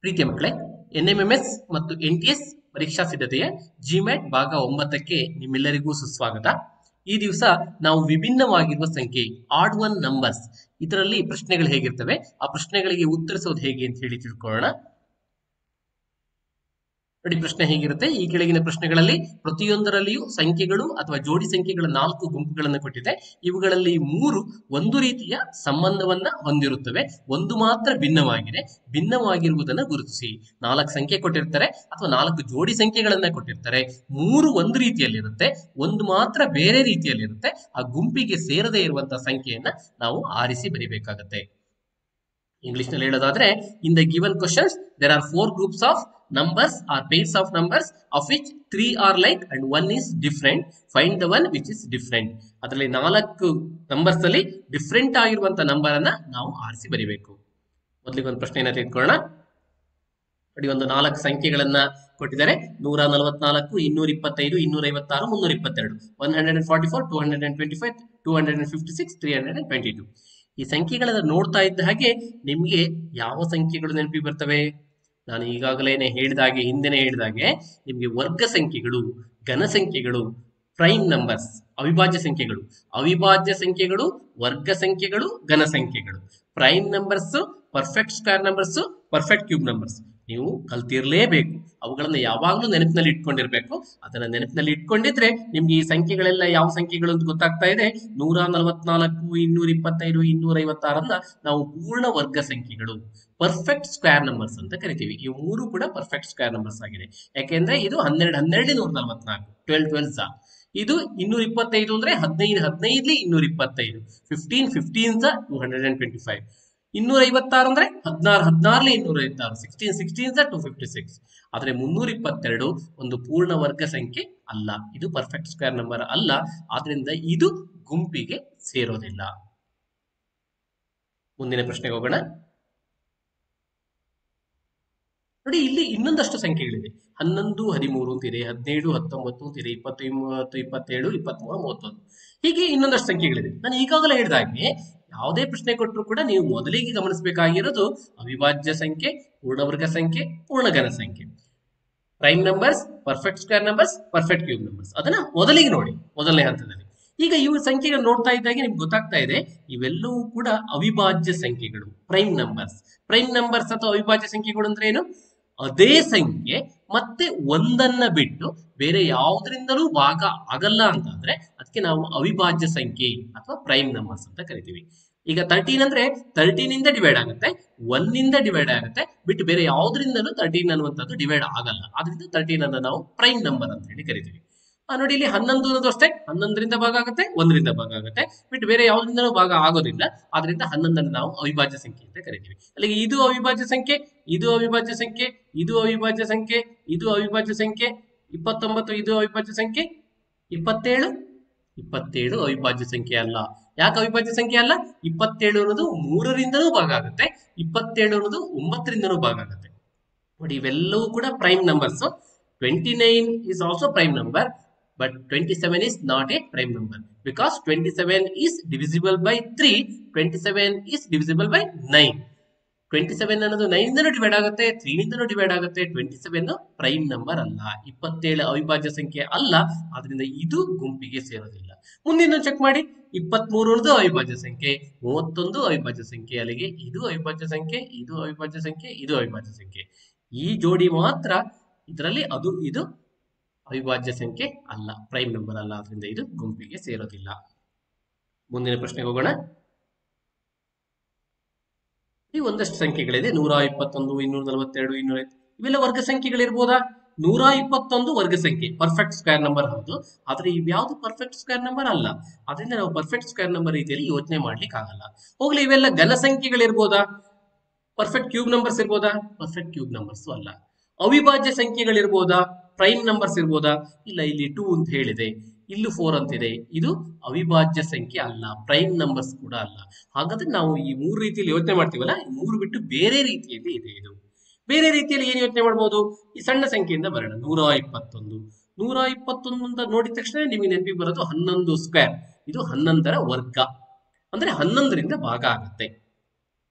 ಪ್ರೀತಿಯ ಮಕ್ಕಳೇ N M M S ಮತ್ತು ಎನ್ ಟಿ ಎಸ್ ಪರೀಕ್ಷಾ ಸಿದ್ಧತೆಯ ಜಿಮ್ಯಾಟ್ ಭಾಗ ಒಂಬತ್ತಕ್ಕೆ ನಿಮ್ಮೆಲ್ಲರಿಗೂ ಸುಸ್ವಾಗತ ಈ ದಿವಸ ನಾವು ವಿಭಿನ್ನವಾಗಿರುವ ಸಂಖ್ಯೆ ಆಡ್ ಒನ್ ನಂಬರ್ಸ್ ಇದರಲ್ಲಿ ಪ್ರಶ್ನೆಗಳು ಹೇಗಿರ್ತವೆ ಆ ಪ್ರಶ್ನೆಗಳಿಗೆ ಉತ್ತರಿಸೋದು ಹೇಗೆ ಅಂತ ಹೇಳಿ ತಿಳ್ಕೊಳ್ಳೋಣ ನೋಡಿ ಪ್ರಶ್ನೆ ಹೇಗಿರುತ್ತೆ ಈ ಕೆಳಗಿನ ಪ್ರಶ್ನೆಗಳಲ್ಲಿ ಪ್ರತಿಯೊಂದರಲ್ಲಿಯೂ ಸಂಖ್ಯೆಗಳು ಅಥವಾ ಜೋಡಿ ಸಂಖ್ಯೆಗಳ ನಾಲ್ಕು ಗುಂಪುಗಳನ್ನು ಕೊಟ್ಟಿದೆ ಇವುಗಳಲ್ಲಿ ಮೂರು ಒಂದು ರೀತಿಯ ಸಂಬಂಧವನ್ನ ಹೊಂದಿರುತ್ತವೆ ಒಂದು ಮಾತ್ರ ಭಿನ್ನವಾಗಿದೆ ಭಿನ್ನವಾಗಿರುವುದನ್ನು ಗುರುತಿಸಿ ನಾಲ್ಕು ಸಂಖ್ಯೆ ಕೊಟ್ಟಿರ್ತಾರೆ ಅಥವಾ ನಾಲ್ಕು ಜೋಡಿ ಸಂಖ್ಯೆಗಳನ್ನ ಕೊಟ್ಟಿರ್ತಾರೆ ಮೂರು ಒಂದು ರೀತಿಯಲ್ಲಿರುತ್ತೆ ಒಂದು ಮಾತ್ರ ಬೇರೆ ರೀತಿಯಲ್ಲಿರುತ್ತೆ ಆ ಗುಂಪಿಗೆ ಸೇರದೇ ಇರುವಂತಹ ಸಂಖ್ಯೆಯನ್ನ ನಾವು ಆರಿಸಿ ಬರಿಬೇಕಾಗತ್ತೆ ಇಂಗ್ಲಿಷ್ ನಲ್ಲಿ ಹೇಳೋದಾದ್ರೆ in the given questions there are four groups of numbers or pairs of numbers of which three are like and one is different find the one which is different ಅದರಲ್ಲಿ ನಾಲ್ಕು ನಂಬರ್ಸ್ ಅಲ್ಲಿ different ಆಗಿರುವಂತ number ಅನ್ನ ನಾವು ಆರಿಸಿ ಬರಿಬೇಕು ಮೊದಲಿಗೆ ಒಂದು ಪ್ರಶ್ನೆಯನ್ನ ತೆಗೆದುಕೊಳ್ಳೋಣ ನೋಡಿ ಒಂದು ನಾಲ್ಕು ಸಂಖ್ಯೆಗಳನ್ನ ಕೊಟ್ಟಿದ್ದಾರೆ ನೂರ ನಲವತ್ನಾಲ್ಕು ಇನ್ನೂರ ಇಪ್ಪತ್ತೈದು ಇನ್ನೂರ ಐವತ್ತಾರು ಮುನ್ನೂರ ಇಪ್ಪತ್ತೆರಡು one hundred and forty four two hundred and twenty five two hundred and fifty six three hundred and twenty two ಈ ಸಂಖ್ಯೆಗಳನ್ನ ನೋಡ್ತಾ ಇದ್ದ ಹಾಗೆ ನಿಮ್ಗೆ ಯಾವ ಸಂಖ್ಯೆಗಳು ನೆನಪಿಗೆ ಬರ್ತವೆ ನಾನು ಈಗಾಗಲೇ ಹೇಳಿದಾಗೆ ಹಿಂದೆನೆ ಹೇಳಿದಾಗೆ ನಿಮ್ಗೆ ವರ್ಗ ಸಂಖ್ಯೆಗಳು ಘನ ಸಂಖ್ಯೆಗಳು ಪ್ರೈಮ್ ನಂಬರ್ಸ್ ಅವಿಭಾಜ್ಯ ಸಂಖ್ಯೆಗಳು ಅವಿಭಾಜ್ಯ ಸಂಖ್ಯೆಗಳು ವರ್ಗ ಸಂಖ್ಯೆಗಳು ಘನ ಸಂಖ್ಯೆಗಳು prime numbers perfect square numbers perfect cube numbers ನೀವು ಕಲ್ತಿರ್ಲೇಬೇಕು ಅವುಗಳನ್ನ ಯಾವಾಗಲೂ ನೆನಪಿನಲ್ಲಿ ಇಟ್ಕೊಂಡಿರ್ಬೇಕು ಅದನ್ನ ನೆನಪಿನಲ್ಲಿ ಇಟ್ಕೊಂಡಿದ್ರೆ ನಿಮ್ಗೆ ಈ ಸಂಖ್ಯೆಗಳೆಲ್ಲ ಯಾವ ಸಂಖ್ಯೆಗಳು ಅಂತ ಗೊತ್ತಾಗ್ತಾ ಇದೆ ನೂರ ನಲವತ್ನಾಲ್ಕು ಇನ್ನೂರ ಇಪ್ಪತ್ತೈದು ಇನ್ನೂರ ಐವತ್ತಾರನ್ನ ನಾವು ಪೂರ್ಣ ವರ್ಗ ಸಂಖ್ಯೆಗಳು ಪರ್ಫೆಕ್ಟ್ ಸ್ಕ್ವೇರ್ ನಂಬರ್ಸ್ ಅಂತ ಕರಿತೀವಿ ಈ ಮೂರು ಕೂಡ ಪರ್ಫೆಕ್ಟ್ ಸ್ಕ್ವೇರ್ ನಂಬರ್ಸ್ ಆಗಿದೆ ಯಾಕೆಂದ್ರೆ ಇದು ಹನ್ನೆರಡು ಹನ್ನೆರಡು ನೂರ ನಲವತ್ನಾಲ್ಕು ಟ್ವೆಲ್ ಟ್ವೆಲ್ ಸಾ ಇದು ಇನ್ನೂರ ಇಪ್ಪತ್ತೈದು ಅಂದ್ರೆ ಹದಿನೈದು ಹದಿನೈದ್ಲಿ ಇನ್ನೂರ ಇಪ್ಪತ್ತೈದು ಫಿಫ್ಟೀನ್ ಫಿಫ್ಟೀನ್ ಸಾ two hundred and twenty five ಇನ್ನೂರ ಐವತ್ತಾರು ಅಂದ್ರೆ ಹದಿನಾರು ಹದಿನಾರಲಿ ಇನ್ನೂರ ಐವತ್ತಾರು sixteen sixteen two fifty six ಆದ್ರೆ ಮುನ್ನೂರ ಇಪ್ಪತ್ತೆರಡು ಒಂದು ಪೂರ್ಣ ವರ್ಗ ಸಂಖ್ಯೆ ಅಲ್ಲ ಇದು ಪರ್ಫೆಕ್ಟ್ ಸ್ಕ್ವೇರ್ ನಂಬರ್ ಅಲ್ಲ ಆದ್ರಿಂದ ಇದು ಗುಂಪಿಗೆ ಸೇರೋದಿಲ್ಲ ಮುಂದಿನ ಪ್ರಶ್ನೆಗೆ ಹೋಗೋಣ ನೋಡಿ ಇಲ್ಲಿ ಇನ್ನೊಂದಷ್ಟು ಸಂಖ್ಯೆಗಳಿದೆ ಹನ್ನೊಂದು ಹದಿಮೂರು ಅಂತಿದೆ ಹದಿನೇಳು ಹತ್ತೊಂಬತ್ತು ಅಂತಿದೆ ಇಪ್ಪತ್ತು ಮೂವತ್ತು ಇಪ್ಪತ್ತೇಳು ಇಪ್ಪತ್ಮೂರು ಮೂವತ್ತೊಂದು ಹೀಗೆ ಇನ್ನೊಂದಷ್ಟು ಸಂಖ್ಯೆಗಳಿದೆ ನಾನು ಈಗಾಗಲೇ ಹೇಳಿದಾಗೆ ಯಾವುದೇ ಪ್ರಶ್ನೆ ಕೊಟ್ಟರು ಕೂಡ ನೀವು ಮೊದಲಿಗೆ ಗಮನಿಸಬೇಕಾಗಿರೋದು ಅವಿಭಾಜ್ಯ ಸಂಖ್ಯೆ ಪೂರ್ಣವರ್ಗ ಸಂಖ್ಯೆ ಪೂರ್ಣಘನ ಸಂಖ್ಯೆ prime numbers perfect square numbers perfect cube numbers ಅದನ್ನ ಮೊದಲಿಗೆ ನೋಡಿ ಮೊದಲನೇ ಹಂತದಲ್ಲಿ ಈಗ ಇವು ಸಂಖ್ಯೆಗಳು ನೋಡ್ತಾ ಇದ್ದಾಗೆ ನಿಮ್ಗೆ ಗೊತ್ತಾಗ್ತಾ ಇದೆ ಇವೆಲ್ಲವೂ ಕೂಡ ಅವಿಭಾಜ್ಯ ಸಂಖ್ಯೆಗಳು ಪ್ರೈಮ್ ನಂಬರ್ಸ್ ಪ್ರೈಮ್ ನಂಬರ್ಸ್ ಅಥವಾ ಅವಿಭಾಜ್ಯ ಸಂಖ್ಯೆಗಳು ಅಂದ್ರೆ ಏನು ಅದೇ ಸಂಖ್ಯೆ ಮತ್ತೆ ಒಂದನ್ನ ಬಿಟ್ಟು ಬೇರೆ ಯಾವುದರಿಂದಲೂ ಭಾಗ ಆಗಲ್ಲ ಅಂತಂದ್ರೆ ಅದಕ್ಕೆ ನಾವು ಅವಿಭಾಜ್ಯ ಸಂಖ್ಯೆ ಅಥವಾ ಪ್ರೈಮ್ ನಂಬರ್ಸ್ ಅಂತ ಕರಿತೀವಿ ಈಗ ತರ್ಟೀನ್ ಅಂದ್ರೆ ತರ್ಟೀನ್ ಇಂದ ಡಿವೈಡ್ ಆಗುತ್ತೆ ಒನ್ ಇಂದ ಡಿವೈಡ್ ಆಗುತ್ತೆ ಬಿಟ್ಟು ಬೇರೆ ಯಾವುದರಿಂದಲೂ ತರ್ಟೀನ್ ಅನ್ನುವಂಥದ್ದು ಡಿವೈಡ್ ಆಗಲ್ಲ ಆದ್ರಿಂದ ತರ್ಟೀನ್ ಅನ್ನ ನಾವು ಪ್ರೈಮ್ ನಂಬರ್ ಅಂತ ಹೇಳಿ ಕರಿತೀವಿ ಆ ನೋಡಿ ಇಲ್ಲಿ ಹನ್ನೊಂದು ಅನ್ನೋದು ಅಷ್ಟೇ ಹನ್ನೊಂದರಿಂದ ಭಾಗ ಆಗುತ್ತೆ ಒಂದರಿಂದ ಭಾಗ ಆಗುತ್ತೆ ಬಿಟ್ಟು ಬೇರೆ ಯಾವುದರಿಂದಲೂ ಭಾಗ ಆಗೋದಿಲ್ಲ ಆದ್ರಿಂದ ಹನ್ನೊಂದನ್ನು ನಾವು ಅವಿಭಾಜ್ಯ ಸಂಖ್ಯೆ ಅಂತ ಕರಿತೀವಿ ಅಲ್ಲಿಗೆ ಇದು ಅವಿಭಾಜ್ಯ ಸಂಖ್ಯೆ ಇದು ಅವಿಭಾಜ್ಯ ಸಂಖ್ಯೆ ಇದು ಅವಿಭಾಜ್ಯ ಸಂಖ್ಯೆ ಇದು ಅವಿಭಾಜ್ಯ ಸಂಖ್ಯೆ ಇಪ್ಪತ್ತೊಂಬತ್ತು ಇದು ಅವಿಭಾಜ್ಯ ಸಂಖ್ಯೆ ಇಪ್ಪತ್ತೇಳು ಇಪ್ಪತ್ತೇಳು ಅವಿಭಾಜ್ಯ ಸಂಖ್ಯೆ ಅಲ್ಲ ಯಾಕೆ ಅವಿಭಾಜ್ಯ ಸಂಖ್ಯೆ ಅಲ್ಲ ಇಪ್ಪತ್ತೇಳು ಅನ್ನೋದು ಮೂರರಿಂದಲೂ ಭಾಗ ಆಗುತ್ತೆ ಇಪ್ಪತ್ತೇಳು ಅನ್ನೋದು ಒಂಬತ್ತರಿಂದಲೂ ಭಾಗ ಆಗುತ್ತೆ ನೋಡಿ ಇವೆಲ್ಲವೂ ಕೂಡ prime numbers twenty nine is also prime number but 27 is not a prime number because 27 is divisible by 3 27 is divisible by 9 27 ಅನ್ನೋದು ನೈನ್ ಇಂದನೂ ಡಿವೈಡ್ ಆಗುತ್ತೆ ತ್ರೀ ಇಂದನೂ ಡಿವೈಡ್ ಆಗುತ್ತೆ ಟ್ವೆಂಟಿ ಸೆವೆನ್ ಪ್ರೈಮ್ ನಂಬರ್ ಅಲ್ಲ ಇಪ್ಪತ್ತೇಳು ಅವಿಭಾಜ್ಯ ಸಂಖ್ಯೆ ಅಲ್ಲ ಆದ್ರಿಂದ ಇದು ಗುಂಪಿಗೆ ಸೇರೋದಿಲ್ಲ ಮುಂದಿನ ಚೆಕ್ ಮಾಡಿ ಇಪ್ಪತ್ಮೂರು ಅನ್ನೋದು ಅವಿಭಾಜ್ಯ ಸಂಖ್ಯೆ ಮೂವತ್ತೊಂದು ಅವಿಭಾಜ್ಯ ಸಂಖ್ಯೆ ಅಲ್ಲಿಗೆ ಇದು ಅವಿಭಾಜ್ಯ ಸಂಖ್ಯೆ ಇದು ಅವಿಭಾಜ್ಯ ಸಂಖ್ಯೆ ಇದು ಅವಿಭಾಜ್ಯ ಸಂಖ್ಯೆ ಈ ಜೋಡಿ ಮಾತ್ರ ಇದರಲ್ಲಿ ಅದು ಇದು ಅವಿಭಾಜ್ಯ ಸಂಖ್ಯೆ ಅಲ್ಲ ಪ್ರೈಮ್ ನಂಬರ್ ಅಲ್ಲ ಆದ್ರಿಂದ ಇದು ಗುಂಪಿಗೆ ಸೇರೋದಿಲ್ಲ ಮುಂದಿನ ಪ್ರಶ್ನೆಗೆ ಹೋಗೋಣ ಈ ಒಂದಷ್ಟು ಸಂಖ್ಯೆಗಳಿದೆ ನೂರ ಇಪ್ಪತ್ತೊಂದು ಇನ್ನೂರ ನಲವತ್ತೆರಡು ಇನ್ನೂರ ಇವೆಲ್ಲ ವರ್ಗ ಸಂಖ್ಯೆಗಳಿರ್ಬೋದಾ ನೂರ ಇಪ್ಪತ್ತೊಂದು ವರ್ಗ ಸಂಖ್ಯೆ ಪರ್ಫೆಕ್ಟ್ ಸ್ಕ್ವೇರ್ ನಂಬರ್ ಹೌದು ಆದ್ರೆ ಇವ್ಯಾವುದು ಪರ್ಫೆಕ್ಟ್ ಸ್ಕ್ವೇರ್ ನಂಬರ್ ಅಲ್ಲ ಅದರಿಂದ ನಾವು ಪರ್ಫೆಕ್ಟ್ ಸ್ಕ್ವೇರ್ ನಂಬರ್ ರೀತಿಯಲ್ಲಿ ಯೋಚನೆ ಮಾಡ್ಲಿಕ್ಕೆ ಆಗಲ್ಲ ಹೋಗ್ಲಿ ಇವೆಲ್ಲ ಘನ ಸಂಖ್ಯೆಗಳಿರ್ಬೋದಾ ಪರ್ಫೆಕ್ಟ್ ಕ್ಯೂಬ್ ನಂಬರ್ಸ್ ಇರ್ಬೋದಾ ಪರ್ಫೆಕ್ಟ್ ಕ್ಯೂಬ್ ನಂಬರ್ಸ್ ಅಲ್ಲ ಅವಿಭಾಜ್ಯ ಸಂಖ್ಯೆಗಳಿರ್ಬೋದಾ ಪ್ರೈಮ್ ನಂಬರ್ಸ್ ಇರ್ಬೋದಾ ಇಲ್ಲ ಇಲ್ಲಿ ಟೂ ಅಂತ ಹೇಳಿದೆ ಇಲ್ಲೂ ಫೋರ್ ಅಂತಿದೆ ಇದು ಅವಿಭಾಜ್ಯ ಸಂಖ್ಯೆ ಅಲ್ಲ ಪ್ರೈಮ್ ನಂಬರ್ಸ್ ಕೂಡ ಅಲ್ಲ ಹಾಗಾದ್ರೆ ನಾವು ಈ ಮೂರು ರೀತಿಯಲ್ಲಿ ಯೋಚನೆ ಮಾಡ್ತೀವಲ್ಲ ಈ ಮೂರು ಬಿಟ್ಟು ಬೇರೆ ರೀತಿಯಲ್ಲಿ ಇದೆ ಇದು ಬೇರೆ ರೀತಿಯಲ್ಲಿ ಏನ್ ಯೋಚನೆ ಮಾಡ್ಬೋದು ಈ ಸಣ್ಣ ಸಂಖ್ಯೆಯಿಂದ ಬರೋಣ ನೂರ ಇಪ್ಪತ್ತೊಂದು ನೂರ ಇಪ್ಪತ್ತೊಂದು ಅಂತ ನೋಡಿದ ತಕ್ಷಣ ನಿಮಗೆ ನೆನಪಿಗೆ ಬರೋದು ಹನ್ನೊಂದು ಸ್ಕ್ವೇರ್ ಇದು ಹನ್ನೊಂದರ ವರ್ಗ ಅಂದ್ರೆ ಹನ್ನೊಂದರಿಂದ ಭಾಗ ಆಗುತ್ತೆ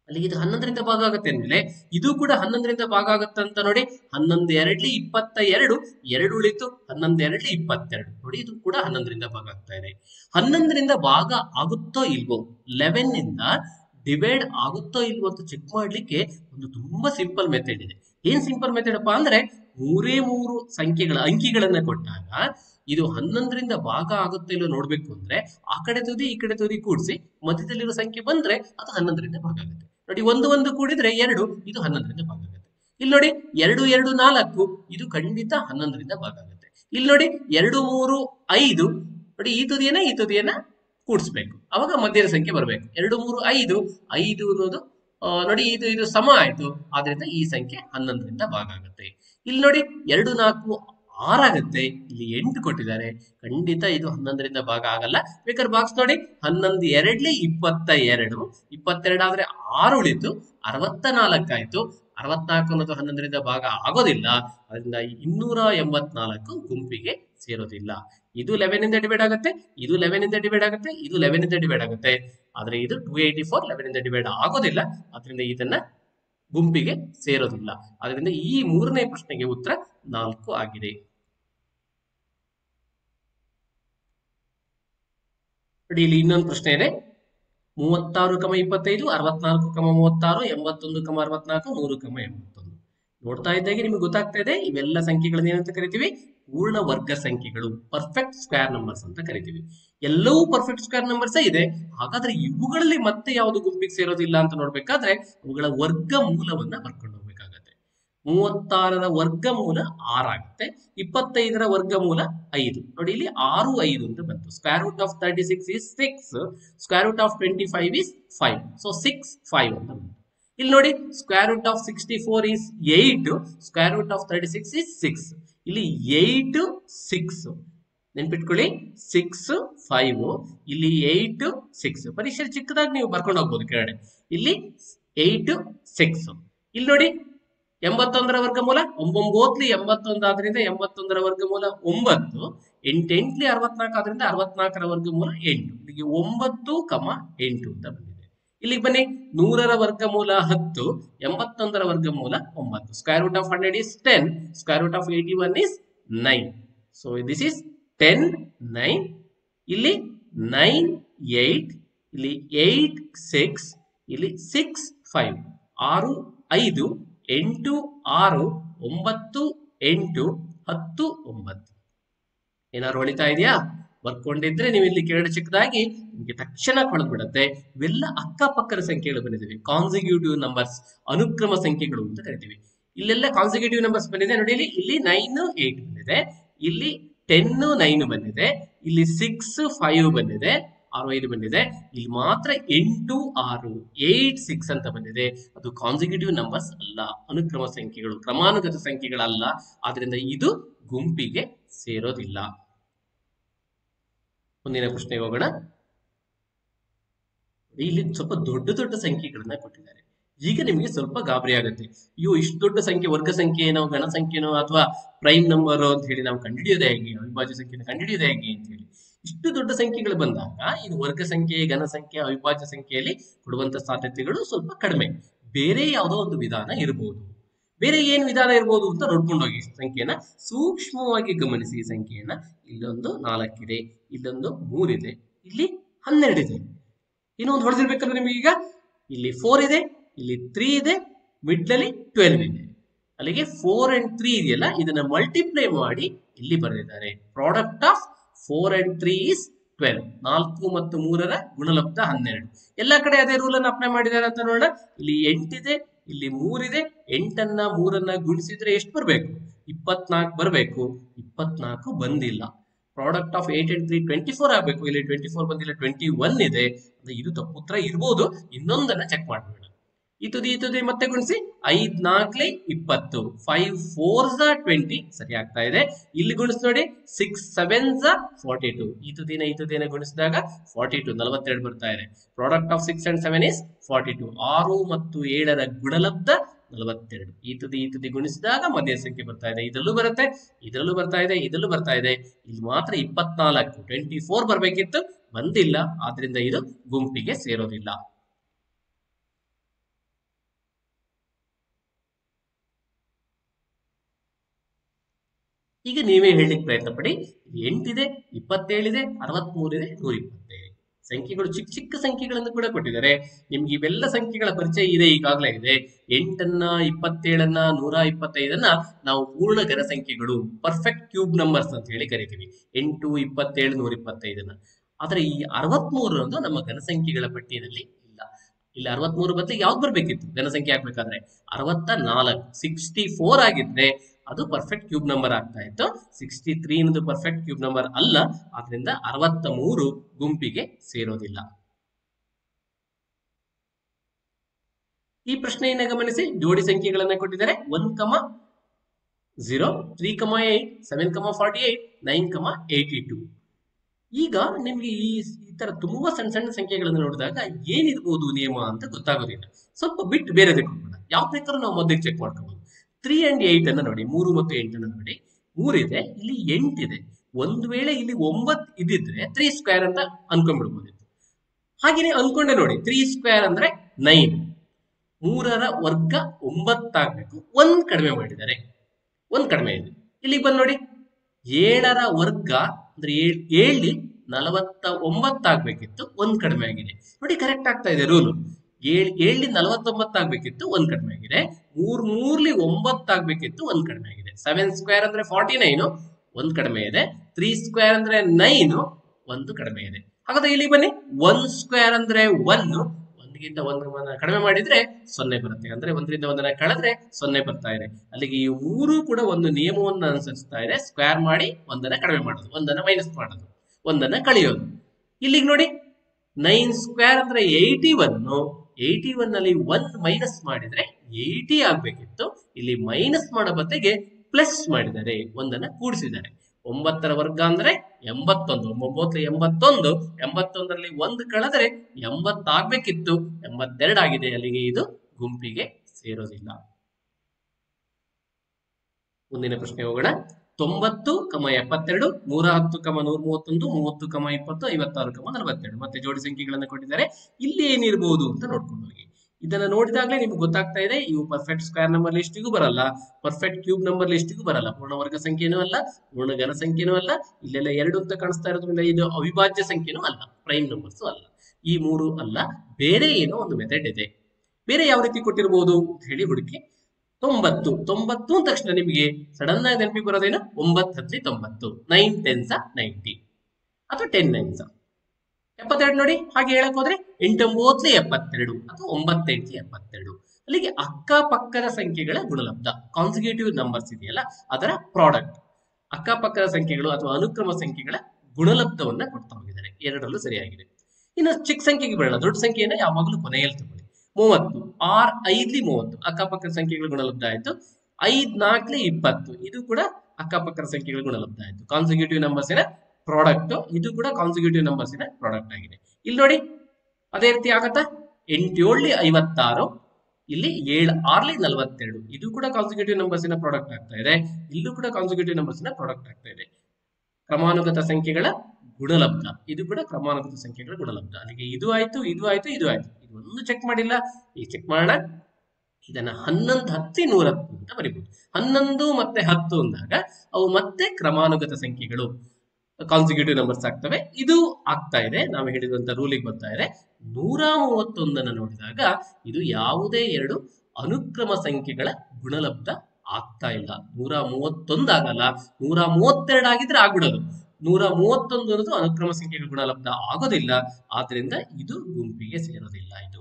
ಅಲ್ಲಿಗೆ ಇದು ಹನ್ನೊಂದರಿಂದ ಭಾಗ ಆಗುತ್ತೆ ಅಂದ್ಮೇಲೆ ಇದು ಕೂಡ ಹನ್ನೊಂದರಿಂದ ಭಾಗ ಆಗುತ್ತೆ ಅಂತ ನೋಡಿ ಹನ್ನೊಂದು ಎರಡ್ಲಿ ಇಪ್ಪತ್ತ ಎರಡು ಎರಡು ಉಳಿತು ಹನ್ನೊಂದು ಎರಡ್ಲಿ ಇಪ್ಪತ್ತೆರಡು ನೋಡಿ ಇದು ಕೂಡ ಹನ್ನೊಂದರಿಂದ ಭಾಗ ಆಗ್ತಾ ಇದೆ ಹನ್ನೊಂದರಿಂದ ಭಾಗ ಆಗುತ್ತೋ ಇಲ್ವೋ ಲೆವೆನ್ ಇಂದ ಡಿವೈಡ್ ಆಗುತ್ತೋ ಇಲ್ವೋ ಅಂತ ಚೆಕ್ ಮಾಡ್ಲಿಕ್ಕೆ ಒಂದು ತುಂಬಾ ಸಿಂಪಲ್ ಮೆಥಡ್ ಇದೆ ಏನ್ ಸಿಂಪಲ್ ಮೆಥಡ್ ಅಪ್ಪ ಅಂದ್ರೆ ಮೂರೇ ಮೂರು ಸಂಖ್ಯೆಗಳ ಅಂಕಿಗಳನ್ನ ಕೊಟ್ಟಾಗ ಇದು ಹನ್ನೊಂದರಿಂದ ಭಾಗ ಆಗುತ್ತೋ ಇಲ್ಲೋ ನೋಡ್ಬೇಕು ಅಂದ್ರೆ ಆ ಕಡೆ ತುದಿ ಈ ಕಡೆ ತುದಿ ಕೂಡಿಸಿ ಮಧ್ಯದಲ್ಲಿರೋ ಸಂಖ್ಯೆ ಬಂದ್ರೆ ಅದು ಹನ್ನೊಂದರಿಂದ ಭಾಗ ಆಗುತ್ತೆ ನೋಡಿ ಒಂದು ಒಂದು ಕೂಡಿದ್ರೆ ಎರಡು ಇದು ಹನ್ನೊಂದರಿಂದ ಭಾಗ ಆಗುತ್ತೆ ಇಲ್ಲಿ ನೋಡಿ ಎರಡು ಎರಡು ನಾಲ್ಕು ಇದು ಖಂಡಿತ ಹನ್ನೊಂದರಿಂದ ಭಾಗ ಆಗುತ್ತೆ ಇಲ್ಲಿ ನೋಡಿ ಎರಡು ಮೂರು ಐದು ನೋಡಿ ಈ ತುದಿಯನ್ನ ಈ ತುದಿಯನ್ನ ಕೂಡಿಸ್ಬೇಕು ಅವಾಗ ಮಧ್ಯದ ಸಂಖ್ಯೆ ಬರಬೇಕು ಎರಡು ಮೂರು ಐದು ಐದು ಅನ್ನೋದು ಆ, ನೋಡಿ ಇದು ಇದು ಸಮ ಆಯ್ತು ಆದ್ರಿಂದ ಈ ಸಂಖ್ಯೆ ಹನ್ನೊಂದರಿಂದ ಭಾಗ ಆಗುತ್ತೆ ಇಲ್ಲಿ ನೋಡಿ ಎರಡು ನಾಲ್ಕು ಆರಾಗುತ್ತೆ ಇಲ್ಲಿ ಎಂಟು ಕೊಟ್ಟಿದ್ದಾರೆ ಖಂಡಿತ ಇದು ಹನ್ನೊಂದರಿಂದ ಭಾಗ ಆಗಲ್ಲ ಬೇಕಾದ್ರೆ ಬಾಕ್ಸ್ ನೋಡಿ ಹನ್ನೊಂದು ಎರಡ್ಲಿ ಇಪ್ಪತ್ತ ಎರಡು ಇಪ್ಪತ್ತೆರಡು ಆದ್ರೆ ಆರು ಉಳಿತು ಅರವತ್ತ ನಾಲ್ಕಾಯ್ತು ಅರವತ್ನಾಲ್ಕು ಅನ್ನೋದು ಹನ್ನೊಂದರಿಂದ ಭಾಗ ಆಗೋದಿಲ್ಲ ಅದರಿಂದ ಇನ್ನೂರ ಎಂಬತ್ನಾಲ್ಕು ಗುಂಪಿಗೆ ಸೇರೋದಿಲ್ಲ ಇದು ಲೆವೆನ್ ಇಂದ ಡಿವೈಡ್ ಆಗುತ್ತೆ ಇದು ಲೆವೆನ್ ಇಂದ ಡಿವೈಡ್ ಆಗುತ್ತೆ ಇದು ಲೆವೆನ್ ಇಂದ ಡಿವೈಡ್ ಆಗುತ್ತೆ ಆದ್ರೆ ಇದು ಟೂ ಏಯ್ಟಿ ಫೋರ್ ಲೆವೆನ್ ಇಂದ ಡಿವೈಡ್ ಆಗೋದಿಲ್ಲ ಅದರಿಂದ ಇದನ್ನ ಗುಂಪಿಗೆ ಸೇರೋದಿಲ್ಲ ಅದರಿಂದ ಈ ಮೂರನೇ ಪ್ರಶ್ನೆಗೆ ಉತ್ತರ ನಾಲ್ಕು ಆಗಿದೆ ನೋಡಿ ಇಲ್ಲಿ ಇನ್ನೊಂದು ಪ್ರಶ್ನೆ ಇದೆ ಮೂವತ್ತಾರು ಕಮ ಇಪ್ಪತ್ತೈದು ಅರವತ್ನಾಲ್ಕು ಕಮ ಮೂವತ್ತಾರು ಎಂಬತ್ತೊಂದು ಕಮ ಅರವತ್ನಾಲ್ಕು ನೂರು ಕಮ ಎಂಬತ್ತೊಂದು ನೋಡ್ತಾ ಇದ್ದಾಗೆ ನಿಮಗೆ ಗೊತ್ತಾಗ್ತಾ ಇದೆ ಇವೆಲ್ಲ ಸಂಖ್ಯೆಗಳನ್ನ ಏನಂತ ಕರಿತೀವಿ ಪೂರ್ಣ ವರ್ಗ ಸಂಖ್ಯೆಗಳು ಪರ್ಫೆಕ್ಟ್ ಸ್ಕ್ವೇರ್ ನಂಬರ್ಸ್ ಅಂತ ಕರಿತೀವಿ ಎಲ್ಲವೂ ಪರ್ಫೆಕ್ಟ್ ಸ್ಕ್ವೇರ್ ನಂಬರ್ಸ್ ಇದೆ ಹಾಗಾದ್ರೆ ಇವುಗಳಲ್ಲಿ ಮತ್ತೆ ಯಾವುದು ಗುಂಪಿಗೆ ಸೇರೋದಿಲ್ಲ ಅಂತ ನೋಡ್ಬೇಕಾದ್ರೆ ಅವುಗಳ ವರ್ಗ ಮೂಲವನ್ನ ಬರ್ಕೊಂಡು ಹೋಗ್ಬೇಕಾಗತ್ತೆ ಮೂವತ್ತಾರರ ವರ್ಗಮೂಲ ಆರಾಗುತ್ತೆ ಇಪ್ಪತ್ತೈದರ ವರ್ಗಮೂಲ ಐದು ನೋಡಿ ಇಲ್ಲಿ ಆರು ಐದು ಅಂತ ಬಂತು square root of thirty six is six square root of twenty five is five so six five ಅಂತ ಬಂತು ಇಲ್ಲಿ ನೋಡಿ square root of sixty four is eight square root of thirty six is six ಇಲ್ಲಿ eight six ನೆನ್ಪಿಟ್ಕೊಳ್ಳಿ six five ಇಲ್ಲಿ eight six ಪರೀಕ್ಷೆ ಚಿಕ್ಕದಾಗಿ ನೀವು ಬರ್ಕೊಂಡು ಹೋಗ್ಬೋದು ಕೆಳಗಡೆ ಇಲ್ಲಿ ಏಟ್ ಸಿಕ್ಸ್ ಇಲ್ಲಿ ನೋಡಿ ಎಂಬತ್ತೊಂದರ ವರ್ಗಮೂಲ ಒಂಬೊಂಬತ್ಲಿ ಎಂಬತ್ತೊಂದು ಆದ್ರಿಂದ ಎಂಬತ್ತೊಂದರ ವರ್ಗಮೂಲ ಒಂಬತ್ತು ಎಂಟೆಂಟ್ಲಿ ಅರವತ್ನಾಲ್ಕು ಆದ್ರಿಂದ ಅರವತ್ನಾಲ್ಕರ ವರ್ಗಮೂಲ ಎಂಟು ಇಲ್ಲಿಗೆ ಒಂಬತ್ತು ಕಮ ಎಂಟು ಅಂತ ಬಂದಿದೆ ಇಲ್ಲಿಗೆ ಬನ್ನಿ ನೂರರ ವರ್ಗಮೂಲ ಹತ್ತು ಎಂಬತ್ತೊಂದರ ವರ್ಗಮೂಲ ಒಂಬತ್ತು square root of hundred is ten square root of eighty one is nine so this is ten nine ಇಲ್ಲಿ ನೈನ್ ಏಟ್ ಇಲ್ಲಿ ಏಟ್ ಸಿಕ್ಸ್ ಇಲ್ಲಿ ಸಿಕ್ಸ್ ಫೈವ್ ಆರು ಐದು ಎಂಟು ಆರು ಒಂಬತ್ತು ಎಂಟು ಹತ್ತು ಒಂಬತ್ತು ಏನಾದ್ರು ಹೊಳಿತಾ ಇದೆಯಾ ಬರ್ಕೊಂಡಿದ್ರೆ ನೀವು ಇಲ್ಲಿ ಕೆರಡು ಚಿಕ್ಕದಾಗಿ ನಿಮಗೆ ತಕ್ಷಣ ಹೊಳೆದ್ಬಿಡತ್ತೆ ಇವೆಲ್ಲ ಅಕ್ಕಪಕ್ಕದ ಸಂಖ್ಯೆಗಳು ಬಂದಿದ್ದೀವಿ ಕಾನ್ಸಿಕ್ಯೂಟಿವ್ ನಂಬರ್ಸ್ ಅನುಕ್ರಮ ಸಂಖ್ಯೆಗಳು ಅಂತ ಕರಿತೀವಿ ಇಲ್ಲೆಲ್ಲ ಕಾನ್ಸಿಕ್ಯೂಟಿವ್ ನಂಬರ್ಸ್ ಬಂದಿದೆ ನೋಡಿ ಇಲ್ಲಿ ಇಲ್ಲಿ ನೈನ್ ಏಟ್ ಬಂದಿದೆ ಇಲ್ಲಿ ಟೆನ್ ನೈನ್ ಬಂದಿದೆ ಇಲ್ಲಿ ಸಿಕ್ಸ್ ಫೈವ್ ಬಂದಿದೆ ಆರು ಐದು ಬಂದಿದೆ ಇಲ್ಲಿ ಮಾತ್ರ ಎಂಟು ಆರು ಏಟ್ ಸಿಕ್ಸ್ ಅಂತ ಬಂದಿದೆ ಅದು ಕಾನ್ಸಿಕ್ಯೂಟಿವ್ ನಂಬರ್ಸ್ ಅಲ್ಲ ಅನುಕ್ರಮ ಸಂಖ್ಯೆಗಳು ಕ್ರಮಾನುಗತ ಸಂಖ್ಯೆಗಳಲ್ಲ ಆದ್ರಿಂದ ಇದು ಗುಂಪಿಗೆ ಸೇರೋದಿಲ್ಲ ಮುಂದಿನ ಪ್ರಶ್ನೆಗೆ ಹೋಗೋಣ ಇಲ್ಲಿ ಸ್ವಲ್ಪ ದೊಡ್ಡ ದೊಡ್ಡ ಸಂಖ್ಯೆಗಳನ್ನ ಕೊಟ್ಟಿದ್ದಾರೆ ಈಗ ನಿಮಗೆ ಸ್ವಲ್ಪ ಗಾಬರಿ ಆಗುತ್ತೆ ಅಯ್ಯೋ ಇಷ್ಟು ದೊಡ್ಡ ಸಂಖ್ಯೆ ವರ್ಗ ಸಂಖ್ಯೆ ಏನೋ ಗಣ ಸಂಖ್ಯೆನೋ ಅಥವಾ ಪ್ರೈಮ್ ನಂಬರ್ ಅಂತ ಹೇಳಿ ನಾವು ಕಂಡುಹಿಡಿಯೋದೇ ಹೇಗೆ ಅವಿಭಾಜ್ಯ ಸಂಖ್ಯೆನ ಕಂಡುಹಿಡಿಯೋದೇ ಹೇಗೆ ಅಂತ ಹೇಳಿ ಇಷ್ಟು ದೊಡ್ಡ ಸಂಖ್ಯೆಗಳು ಬಂದಾಗ ಇದು ವರ್ಗ ಸಂಖ್ಯೆ ಘನ ಸಂಖ್ಯೆ ಅವಿಭಾಜ್ಯ ಸಂಖ್ಯೆಯಲ್ಲಿ ಕೊಡುವಂತ ಸಾಧ್ಯತೆಗಳು ಸ್ವಲ್ಪ ಕಡಿಮೆ ಬೇರೆ ಯಾವುದೋ ಒಂದು ವಿಧಾನ ಇರಬಹುದು ಬೇರೆ ಏನು ವಿಧಾನ ಇರಬಹುದು ಅಂತ ನೋಡ್ಕೊಂಡು ಹೋಗಿ ಈ ಸಂಖ್ಯೆನ ಸೂಕ್ಷ್ಮವಾಗಿ ಗಮನಿಸಿ ಈ ಸಂಖ್ಯೆಯನ್ನ ಇಲ್ಲೊಂದು ನಾಲ್ಕಿದೆ ಇಲ್ಲೊಂದು ಮೂರಿದೆ ಇಲ್ಲಿ ಹನ್ನೆರಡಿದೆ ಇನ್ನೊಂದು ಹೊಡೆದಿರ್ಬೇಕಲ್ಲ ನಿಮಗೆ ಈಗ ಇಲ್ಲಿ ಫೋರ್ ಇದೆ ಇಲ್ಲಿ ತ್ರೀ ಇದೆ ಮಿಡ್ ಅಲ್ಲಿ ಟ್ವೆಲ್ವ್ ಇದೆ ಅಲ್ಲಿಗೆ ಫೋರ್ ಅಂಡ್ ತ್ರೀ ಇದೆಯಲ್ಲ ಇದನ್ನ ಮಲ್ಟಿಪ್ಲೈ ಮಾಡಿ ಇಲ್ಲಿ ಬರೆದಿದ್ದಾರೆ product of four and three is twelve ನಾಲ್ಕು ಮತ್ತು ಮೂರರ ಗುಣಲಬ್ಧ ಹನ್ನೆರಡು ಎಲ್ಲ ಕಡೆ ಅದೇ ರೂಲ್ ಅನ್ನು ಅಪ್ಲೈ ಮಾಡಿದ್ದಾರೆ ಅಂತ ನೋಡೋಣ ಇಲ್ಲಿ ಎಂಟಿದೆ ಇಲ್ಲಿ ಮೂರಿದೆ ಎಂಟನ್ನ ಮೂರನ್ನ ಗುಣಿಸಿದ್ರೆ ಎಷ್ಟು ಬರಬೇಕು ಇಪ್ಪತ್ನಾಲ್ಕು ಬರಬೇಕು ಇಪ್ಪತ್ನಾಲ್ಕು ಬಂದಿಲ್ಲ product of eight and three twenty four ಆಗಬೇಕು ಇಲ್ಲಿ ಟ್ವೆಂಟಿ ಫೋರ್ ಬಂದಿಲ್ಲ ಟ್ವೆಂಟಿ ಒನ್ ಇದೆ ಅಂದ್ರೆ ಇದು ತಪ್ಪು ಉತ್ತರ ಇರ್ಬೋದು ಇನ್ನೊಂದನ್ನ ಚೆಕ್ ಮಾಡ್ಬೇಡ ಈ ತುದಿ ಈ ತುದಿ ಮತ್ತೆ ಗುಣಿಸಿ ಐದ್ ನಾಲ್ಕಲಿ ಇಪ್ಪತ್ತು ಫೈವ್ ಫೋರ್ ಝ ಟ್ವೆಂಟಿ ಸರಿ ಆಗ್ತಾ ಇದೆ ಇಲ್ಲಿ ಗುಣಿಸ್ ನೋಡಿ ಸಿಕ್ಸ್ ಸೆವೆನ್ ಝ ಫಾರ್ಟಿ ಟು ಈ ತುದಿನ ಈ ತುದಿನ ಗುಣಿಸಿದಾಗ ಫಾರ್ಟಿ ಟು ನಲವತ್ತೆರಡು ಬರ್ತಾ ಇದೆ product of six and seven is forty two ಆರು ಮತ್ತು ಏಳರ ಗುಣಲಬ್ಧ ನಲವತ್ತೆರಡು ಈ ತುದಿ ಈ ತುದಿ ಗುಣಿಸಿದಾಗ ಮಧ್ಯ ಸಂಖ್ಯೆ ಬರ್ತಾ ಇದೆ ಇದರಲ್ಲೂ ಬರುತ್ತೆ ಇದರಲ್ಲೂ ಬರ್ತಾ ಇದೆ ಇದರಲ್ಲೂ ಬರ್ತಾ ಇದೆ ಇಲ್ಲಿ ಮಾತ್ರ ಇಪ್ಪತ್ನಾಲ್ಕು ಟ್ವೆಂಟಿ ಫೋರ್ ಬರ್ಬೇಕಿತ್ತು ಬಂದಿಲ್ಲ ಆದ್ರಿಂದ ಇದು ಗುಂಪಿಗೆ ಸೇರೋದಿಲ್ಲ ಈಗ ನೀವೇ ಹೇಳಲಿಕ್ಕೆ ಪ್ರಯತ್ನ ಪಡಿ ಎಂಟಿದೆ ಇಪ್ಪತ್ತೇಳಿದೆ ಅರವತ್ಮೂರಿದೆ ನೂರ ಇಪ್ಪತ್ತೇಳು ಸಂಖ್ಯೆಗಳು ಚಿಕ್ಕ ಚಿಕ್ಕ ಸಂಖ್ಯೆಗಳನ್ನು ಕೂಡ ಕೊಟ್ಟಿದ್ದಾರೆ ನಿಮ್ಗೆ ಇವೆಲ್ಲ ಸಂಖ್ಯೆಗಳ ಪರಿಚಯ ಇದೆ ಈಗಾಗಲೇ ಇದೆ ಎಂಟನ್ನ ಇಪ್ಪತ್ತೇಳನ್ನ ನೂರ ಇಪ್ಪತ್ತೈದನ್ನ ನಾವು ಪೂರ್ಣ ಘನ ಸಂಖ್ಯೆಗಳು ಪರ್ಫೆಕ್ಟ್ ಕ್ಯೂಬ್ ನಂಬರ್ಸ್ ಅಂತ ಹೇಳಿ ಕರಿತೀವಿ ಎಂಟು ಇಪ್ಪತ್ತೇಳು ನೂರ ಇಪ್ಪತ್ತೈದನ್ನ ಆದ್ರೆ ಈ ಅರವತ್ಮೂರು ಅನ್ನೋದು ನಮ್ಮ ಘನಸಂಖ್ಯೆಗಳ ಪಟ್ಟಿಯಲ್ಲಿ ಇಲ್ಲ ಇಲ್ಲಿ ಅರವತ್ಮೂರು ಬದಲಿಗೆ ಯಾವ್ದು ಬರ್ಬೇಕಿತ್ತು ಘನಸಂಖ್ಯೆ ಆಗ್ಬೇಕಾದ್ರೆ ಅರವತ್ತ ನಾಲ್ಕು ಸಿಕ್ಸ್ಟಿ ಫೋರ್ ಆಗಿದ್ರೆ ಅದು ಪರ್ಫೆಕ್ಟ್ ಕ್ಯೂಬ್ ನಂಬರ್ ಆಗ್ತಾ ಇತ್ತು ಸಿಕ್ಸ್ಟಿ ತ್ರೀ ಅನ್ನೋದು ಪರ್ಫೆಕ್ಟ್ ಕ್ಯೂಬ್ ನಂಬರ್ ಅಲ್ಲ ಆದ್ರಿಂದ ಅರವತ್ತ ಮೂರು ಗುಂಪಿಗೆ ಸೇರೋದಿಲ್ಲ ಈ ಪ್ರಶ್ನೆಯನ್ನ ಗಮನಿಸಿ ಜೋಡಿ ಸಂಖ್ಯೆಗಳನ್ನ ಕೊಟ್ಟಿದ್ದಾರೆ one comma zero three comma eight seven comma forty eight nine comma eighty two ಈಗ ನಿಮ್ಗೆ ಈ ಈ ತರ ತುಂಬಾ ಸಣ್ಣ ಸಣ್ಣ ಸಂಖ್ಯೆಗಳನ್ನು ನೋಡಿದಾಗ ಏನಿರ್ಬೋದು ನಿಯಮ ಅಂತ ಗೊತ್ತಾಗೋದಿಲ್ಲ ಸ್ವಲ್ಪ ಬಿಟ್ಟು ಬೇರೆದಕ್ಕೆ ಹೋಗೋಣ ಯಾವ ಬೇಕಾದ್ರೂ ನಾವು ಮೊದಲಿಗೆ ಚೆಕ್ ಮಾಡ್ಕೋಬಹುದು ತ್ರೀ ಅಂಡ್ ಏಟ್ ಅನ್ನ ನೋಡಿ ಮೂರು ಮತ್ತು ಎಂಟನ್ನು ನೋಡಿ ಮೂರಿದೆ ಇಲ್ಲಿ ಎಂಟಿದೆ ಒಂದು ವೇಳೆ ಇಲ್ಲಿ ಒಂಬತ್ತು ಇದ್ದಿದ್ರೆ ತ್ರೀ ಸ್ಕ್ವೇರ್ ಅಂತ ಅನ್ಕೊಂಡ್ಬಿಡ್ಬೋದಿತ್ತು ಹಾಗೇನೆ ಅನ್ಕೊಂಡೆ ನೋಡಿ ತ್ರೀ ಸ್ಕ್ವೇರ್ ಅಂದ್ರೆ ನೈನ್ ಮೂರರ ವರ್ಗ ಒಂಬತ್ತಾಗ್ಬೇಕು ಒಂದ್ ಕಡಿಮೆ ಮಾಡಿದ್ದಾರೆ ಒಂದ್ ಕಡಿಮೆ ಇದೆ ಇಲ್ಲಿಗೆ ಬಂದ್ ನೋಡಿ ಏಳರ ವರ್ಗ ಅಂದ್ರೆ ಏಳಿ ನಲವತ್ತ ಒಂಬತ್ತಾಗ್ಬೇಕಿತ್ತು ಒಂದ್ ಕಡಿಮೆ ಆಗಿದೆ ನೋಡಿ ಕರೆಕ್ಟ್ ಆಗ್ತಾ ಇದೆ ರೂಲ್ ಏಳ್ ಏಳಿ ನಲವತ್ತೊಂಬತ್ತಾಗ್ಬೇಕಿತ್ತು ಒಂದ್ ಕಡಿಮೆ ಆಗಿದೆ ಮೂರ್ ಮೂರ್ಲಿ ಒಂಬತ್ತಾಗ್ಬೇಕಿತ್ತು ಒಂದ್ ಕಡಿಮೆ ಆಗಿದೆ ಸೆವೆನ್ ಸ್ಕ್ವೇರ್ ಅಂದ್ರೆ ಫಾರ್ಟಿ ನೈನು ಒಂದ್ ಕಡಿಮೆ ಇದೆ ತ್ರೀ ಸ್ಕ್ವೇರ್ ಅಂದ್ರೆ ನೈನು ಒಂದು ಕಡಿಮೆ ಇದೆ ಹಾಗಾದ್ರೆ ಇಲ್ಲಿ ಬನ್ನಿ ಒನ್ ಸ್ಕ್ವೇರ್ ಅಂದ್ರೆ ಒನ್ ಒಂದ್ಗಿಂತ ಒಂದು ಕಡಿಮೆ ಮಾಡಿದ್ರೆ ಸೊನ್ನೆ ಬರುತ್ತೆ ಅಂದ್ರೆ ಒಂದರಿಂದ ಒಂದನ್ನ ಕಳೆದ್ರೆ ಸೊನ್ನೆ ಬರ್ತಾ ಇದೆ ಅಲ್ಲಿಗೆ ಈ ಮೂರು ಕೂಡ ಒಂದು ನಿಯಮವನ್ನು ಅನುಸರಿಸ್ತಾ ಇದೆ ಸ್ಕ್ವೇರ್ ಮಾಡಿ ಒಂದನ್ನ ಕಡಿಮೆ ಮಾಡೋದು ಒಂದನ್ನ ಮೈನಸ್ ಮಾಡೋದು ಒಂದನ್ನ ಕಳೆಯೋದು ಇಲ್ಲಿಗೆ ನೋಡಿ ನೈನ್ ಸ್ಕ್ವೇರ್ ಅಂದ್ರೆ ಏಯ್ಟಿ ಒನ್ ಏಯ್ಟಿ ಒನ್ ಅಲ್ಲಿ ಒನ್ ಮೈನಸ್ ಮಾಡಿದ್ರೆ ಏಯ್ಟಿ ಆಗ್ಬೇಕಿತ್ತು ಇಲ್ಲಿ ಮೈನಸ್ ಮಾಡೋ ಬದಲಿಗೆ ಪ್ಲಸ್ ಮಾಡಿದ್ದಾರೆ ಒಂದನ್ನ ಕೂಡಿಸಿದ್ದಾರೆ ಒಂಬತ್ತರ ವರ್ಗ ಅಂದ್ರೆ ಎಂಬತ್ತೊಂದು ಒಂಬತ್ತು ಎಂಬತ್ತೊಂದು ಎಂಬತ್ತೊಂದರಲ್ಲಿ ಒಂದು ಕಳೆದರೆ ಎಂಬತ್ತಾಗ್ಬೇಕಿತ್ತು ಎಂಬತ್ತೆರಡು ಆಗಿದೆ ಅಲ್ಲಿಗೆ ಇದು ಗುಂಪಿಗೆ ಸೇರೋದಿಲ್ಲ ಮುಂದಿನ ಪ್ರಶ್ನೆ ಹೋಗೋಣ ತೊಂಬತ್ತು ಕಮ ಎಪ್ಪತ್ತೆರಡು ನೂರ ಹತ್ತು ಕಮ ನೂರ ಮೂವತ್ತೊಂದು ಮೂವತ್ತು ಕಮ ಇಪ್ಪತ್ತು ಐವತ್ತಾರು ಕಮ ನಲವತ್ತೆರಡು ಮತ್ತೆ ಜೋಡಿ ಸಂಖ್ಯೆಗಳನ್ನು ಕೊಟ್ಟಿದ್ದಾರೆ ಇಲ್ಲಿ ಏನಿರ್ಬೋದು ಅಂತ ನೋಡ್ಕೊಂಡು ಹೋಗಿ ಇದನ್ನ ನೋಡಿದಾಗಲೇ ನಿಮ್ಗೆ ಗೊತ್ತಾಗ್ತಾ ಇದೆ ಇವು ಪರ್ಫೆಕ್ಟ್ ಸ್ಕ್ವೇರ್ ನಂಬರ್ ಲಿಸ್ಟಿಗೂ ಬರಲ್ಲ ಪರ್ಫೆಕ್ಟ್ ಕ್ಯೂಬ್ ನಂಬರ್ ಲಿಸ್ಟಿಗೂ ಬರಲ್ಲ ಪೂರ್ಣ ವರ್ಗ ಸಂಖ್ಯೆನೂ ಅಲ್ಲ ಪೂರ್ಣ ಘನ ಸಂಖ್ಯೆನೂ ಅಲ್ಲ ಇಲ್ಲೆಲ್ಲ ಎರಡು ಅಂತ ಕಾಣಿಸ್ತಾ ಇರೋದ್ರಿಂದ ಇದು ಅವಿಭಾಜ್ಯ ಸಂಖ್ಯೆನೂ ಅಲ್ಲ ಪ್ರೈಮ್ ನಂಬರ್ಸ್ ಅಲ್ಲ ಈ ಮೂರು ಅಲ್ಲ ಬೇರೆ ಏನೋ ಒಂದು ಮೆಥಡ್ ಇದೆ ಬೇರೆ ಯಾವ ರೀತಿ ಕೊಟ್ಟಿರ್ಬೋದು ಅಂತ ಹೇಳಿ ಹುಡುಕಿ ತೊಂಬತ್ತು ತೊಂಬತ್ತು ಅಂದ ತಕ್ಷಣ ನಿಮಗೆ ಸಡನ್ ಆಗಿ ನೆನಪಿಗೆ ಬರೋದೇನು ಒಂಬತ್ತು ಹತ್ಲಿ ತೊಂಬತ್ತು ನೈನ್ ಟೆನ್ಸ ನೈಂಟಿ ಅಥವಾ ಟೆನ್ ನೈನ್ಸ ಎಪ್ಪತ್ತೆರಡು ನೋಡಿ ಹಾಗೆ ಹೇಳಕ್ ಹೋದ್ರೆ ಎಂಟೊಂಬತ್ಲಿ ಎಪ್ಪತ್ತೆರಡು ಅಥವಾ ಒಂಬತ್ತೆಂಟ್ಲಿ ಎಪ್ಪತ್ತೆರಡು ಅಲ್ಲಿಗೆ ಅಕ್ಕಪಕ್ಕದ ಸಂಖ್ಯೆಗಳ ಗುಣಲಬ್ಧ ಕಾನ್ಸಿಕ್ಯೂಟಿವ್ ನಂಬರ್ಸ್ ಇದೆಯಲ್ಲ ಅದರ ಪ್ರಾಡಕ್ಟ್ ಅಕ್ಕಪಕ್ಕದ ಸಂಖ್ಯೆಗಳು ಅಥವಾ ಅನುಕ್ರಮ ಸಂಖ್ಯೆಗಳ ಗುಣಲಬ್ಧವನ್ನ ಕೊಡ್ತಾ ಹೋಗಿದ್ದಾರೆ ಎರಡರಲ್ಲೂ ಸರಿಯಾಗಿದೆ ಇನ್ನು ಚಿಕ್ಕ ಸಂಖ್ಯೆಗೆ ಬರೋಣ ದೊಡ್ಡ ಸಂಖ್ಯೆಯನ್ನ ಯಾವಾಗಲೂ ಕೊನೆಯಲ್ಲಿ ತಗೊಳ್ಳಿ ಮೂವತ್ತು ಆರ್ ಐದ್ಲಿ ಮೂವತ್ತು ಅಕ್ಕಪಕ್ಕದ ಸಂಖ್ಯೆಗಳ ಗುಣಲಬ್ಧ ಆಯ್ತು ಐದ್ ನಾಲ್ಕಲಿ ಇಪ್ಪತ್ತು ಇದು ಕೂಡ ಅಕ್ಕಪಕ್ಕದ ಸಂಖ್ಯೆಗಳ ಗುಣಲಬ್ಧ ಆಯ್ತು ಕಾನ್ಸಿಕ್ಯೂಟಿವ್ ನಂಬರ್ಸಿನ ಪ್ರಾಡಕ್ಟ್ ಇದು ಕೂಡ ಕಾನ್ಸಿಕ್ಯೂಟಿವ್ ನಂಬರ್ಸಿನ ಪ್ರಾಡಕ್ಟ್ ಆಗಿದೆ ಇಲ್ಲಿ ನೋಡಿ ಅದೇ ರೀತಿ ಆಗತ್ತಾ ಎಂಟೇಳಿ ಐವತ್ತಾರು ಇಲ್ಲಿ ಏಳು ಆರ್ಲಿ ನಲವತ್ತೆರಡು ಇದು ಕೂಡ ಕಾನ್ಸಿಕ್ಯೂಟಿವ್ ನಂಬರ್ಸಿನ ಪ್ರಾಡಕ್ಟ್ ಆಗ್ತಾ ಇದೆ ಇಲ್ಲೂ ಕೂಡ ಕಾನ್ಸಿಕ್ಯೂಟಿವ್ ನಂಬರ್ಸಿನ ಪ್ರಾಡಕ್ಟ್ ಆಗ್ತಾ ಇದೆ ಕ್ರಮಾನುಗತ ಸಂಖ್ಯೆಗಳ ಗುಣಲಬ್ಧ ಇದು ಕೂಡ ಕ್ರಮಾನುಗತ ಸಂಖ್ಯೆಗಳ ಗುಣಲಬ್ಧ ಅಲ್ಲಿಗೆ ಇದು ಆಯ್ತು ಇದು ಆಯ್ತು ಇದು ಆಯ್ತು ಇದು ಒಂದು ಚೆಕ್ ಮಾಡಿಲ್ಲ ಈಗ ಚೆಕ್ ಮಾಡೋಣ ಇದನ್ನ ಹನ್ನೊಂದು ಹತ್ತಿ ನೂರ ಹತ್ತು ಅಂತ ಬರಿಬಹುದು ಹನ್ನೊಂದು ಮತ್ತೆ ಹತ್ತು ಅಂದಾಗ ಅವು ಮತ್ತೆ ಕ್ರಮಾನುಗತ ಸಂಖ್ಯೆಗಳು ಕಾನ್ಸಿಕ್ಯೂಟಿವ್ ನಂಬರ್ಸ್ ಆಗ್ತವೆ ಇದು ಆಗ್ತಾ ಇದೆ ನಾವು ಹೇಳಿದಂತ ರೂಲಿಗೆ ಬರ್ತಾ ಇದೆ ನೂರ ಮೂವತ್ತೊಂದನ್ನು ನೋಡಿದಾಗ ಇದು ಯಾವುದೇ ಎರಡು ಅನುಕ್ರಮ ಸಂಖ್ಯೆಗಳ ಗುಣಲಬ್ಧ ಆಗ್ತಾ ಇಲ್ಲ ನೂರ ಮೂವತ್ತೊಂದಾಗಲ್ಲ ನೂರ ಮೂವತ್ತೆರಡು ಆಗಿದ್ರೆ ಆಗ್ಬಿಡೋದು ನೂರ ಮೂವತ್ತೊಂದು ಅನ್ನೋದು ಅನುಕ್ರಮ ಸಂಖ್ಯೆಗಳ ಗುಣಲಬ್ಧ ಆಗೋದಿಲ್ಲ ಆದ್ರಿಂದ ಇದು ಗುಂಪಿಗೆ ಸೇರೋದಿಲ್ಲ ಇದು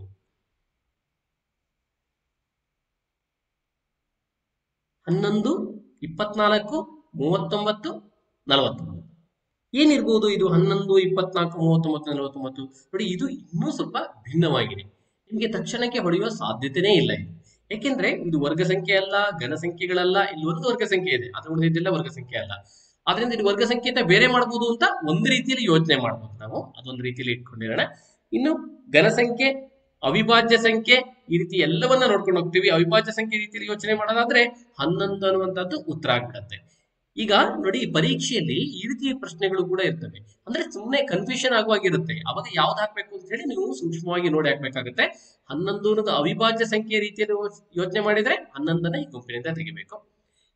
ಹನ್ನೊಂದು ಇಪ್ಪತ್ನಾಲ್ಕು ಮೂವತ್ತೊಂಬತ್ತು ನಲವತ್ತೊಂಬತ್ತು ಏನಿರ್ಬೋದು ಇದು ಹನ್ನೊಂದು ಇಪ್ಪತ್ನಾಲ್ಕು ಮೂವತ್ತೊಂಬತ್ತು ನಲವತ್ತೊಂಬತ್ತು ನೋಡಿ ಇದು ಇನ್ನೂ ಸ್ವಲ್ಪ ಭಿನ್ನವಾಗಿದೆ ನಿಮಗೆ ತಕ್ಷಣಕ್ಕೆ ಹೊಡೆಯುವ ಸಾಧ್ಯತೆನೇ ಇಲ್ಲ ಇದು ಯಾಕೆಂದ್ರೆ ಇದು ವರ್ಗ ಸಂಖ್ಯೆ ಅಲ್ಲ ಘನ ಸಂಖ್ಯೆಗಳಲ್ಲ ಇಲ್ಲಿ ಒಂದು ವರ್ಗ ಸಂಖ್ಯೆ ಇದೆ ಅದು ಉಳಿದಿದ್ದೆಲ್ಲ ವರ್ಗ ಸಂಖ್ಯೆ ಅಲ್ಲ ಆದ್ರಿಂದ ಇದು ವರ್ಗ ಸಂಖ್ಯೆ ಅಂತ ಬೇರೆ ಮಾಡ್ಬೋದು ಅಂತ ಒಂದು ರೀತಿಯಲ್ಲಿ ಯೋಚನೆ ಮಾಡ್ಬೋದು ನಾವು ಅದೊಂದು ರೀತಿಯಲ್ಲಿ ಇಟ್ಕೊಂಡಿರೋಣ ಇನ್ನು ಘನ ಸಂಖ್ಯೆ ಅವಿಭಾಜ್ಯ ಸಂಖ್ಯೆ ಈ ರೀತಿ ಎಲ್ಲವನ್ನ ನೋಡ್ಕೊಂಡು ಹೋಗ್ತೀವಿ ಅವಿಭಾಜ್ಯ ಸಂಖ್ಯೆ ರೀತಿಯಲ್ಲಿ ಯೋಚನೆ ಮಾಡೋದಾದ್ರೆ ಹನ್ನೊಂದು ಅನ್ನುವಂಥದ್ದು ಉತ್ತರ ಆಗ್ಬಿಡತ್ತೆ ಈಗ ನೋಡಿ ಪರೀಕ್ಷೆಯಲ್ಲಿ ಈ ರೀತಿಯ ಪ್ರಶ್ನೆಗಳು ಕೂಡ ಇರ್ತವೆ ಅಂದ್ರೆ ಸುಮ್ಮನೆ ಕನ್ಫ್ಯೂಷನ್ ಆಗುವಾಗಿರುತ್ತೆ ಅವಾಗ ಯಾವ್ದು ಹಾಕ್ಬೇಕು ಅಂತ ಹೇಳಿ ನೀವು ಸೂಕ್ಷ್ಮವಾಗಿ ನೋಡಿ ಹಾಕ್ಬೇಕಾಗುತ್ತೆ ಹನ್ನೊಂದು ಅನ್ನೋದು ಅವಿಭಾಜ್ಯ ಸಂಖ್ಯೆ ರೀತಿಯಲ್ಲಿ ಯೋಚನೆ ಮಾಡಿದ್ರೆ ಹನ್ನೊಂದನ್ನ ಈ ಗುಂಪಿನಿಂದ ತೆಗಿಬೇಕು